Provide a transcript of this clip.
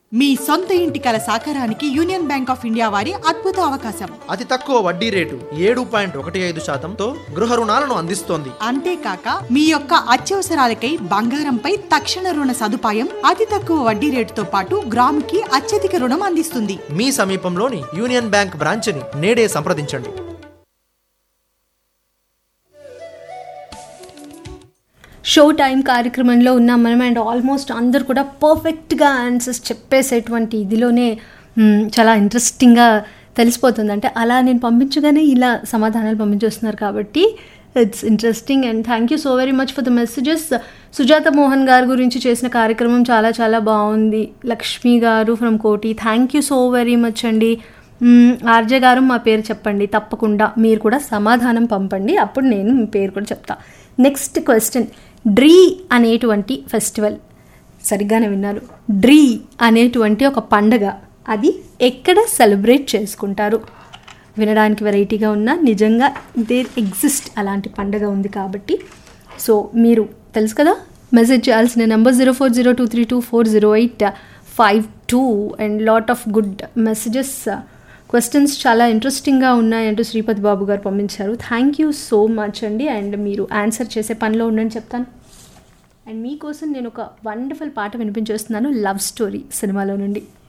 మీ సొంత ఇంటి కల సాకారానికి యూనియన్ బ్యాంక్ ఆఫ్ ఇండియా వారి అద్భుత అవకాశం అతి తక్కువ వడ్డీ రేటు ఏడు పాయింట్ ఒకటి ఐదు శాతంతో గృహ రుణాలను అందిస్తోంది అంతేకాక మీ యొక్క అత్యవసరాలకై బంగారంపై తక్షణ రుణ సదుపాయం అతి తక్కువ వడ్డీ రేటుతో పాటు గ్రాముకి అత్యధిక రుణం అందిస్తుంది మీ సమీపంలోని యూనియన్ బ్యాంక్ బ్రాంచ్ని నేడే సంప్రదించండి షో టైం కార్యక్రమంలో ఉన్నాం మనం అండ్ ఆల్మోస్ట్ అందరు కూడా పర్ఫెక్ట్గా ఆన్సర్స్ చెప్పేసేటువంటి ఇదిలోనే మ్, చాలా ఇంట్రెస్టింగ్గా తెలిసిపోతుంది అంటే అలా నేను పంపించగానే ఇలా సమాధానాలు పంపించేస్తున్నారు కాబట్టి it's interesting and thank you so very much for the messages Sujatha Mohan గారి గురించి చేసిన కార్యక్రమం చాలా చాలా బాగుంది లక్ష్మి గారు from Koti thank you so very much అండి మ్మ్, ఆర్జే గారు మా పేరు చెప్పండి తప్పకుండా మీరు కూడా సమాధానం పంపండి అప్పుడు నేను మీ పేరు కూడా చెప్తా నెక్స్ట్ క్వశ్చన్ డ్రీ అనేటువంటి ఫెస్టివల్ సరిగ్గానే విన్నారు డ్రీ అనేటువంటి ఒక పండగ అది ఎక్కడ సెలబ్రేట్ చేసుకుంటారు వినడానికి వెరైటీగా ఉన్న నిజంగా దేర్ ఎగ్జిస్ట్ అలాంటి పండగ ఉంది కాబట్టి సో మీరు తెలుసు కదా మెసేజ్ చేయాల్సిన number zero four zero two three two four zero eight five two and lot of good messages questions చాలా ఇంట్రెస్టింగ్గా ఉన్నాయంటూ శ్రీపతి బాబు గారు పంపించారు థ్యాంక్ యూ సో మచ్ అండి అండ్ మీరు ఆన్సర్ చేసే పనిలో ఉండండి చెప్తాను అండ్ మీకోసం నేను ఒక వండర్ఫుల్ పాట వినిపించేస్తున్నాను లవ్ స్టోరీ సినిమాలో నుండి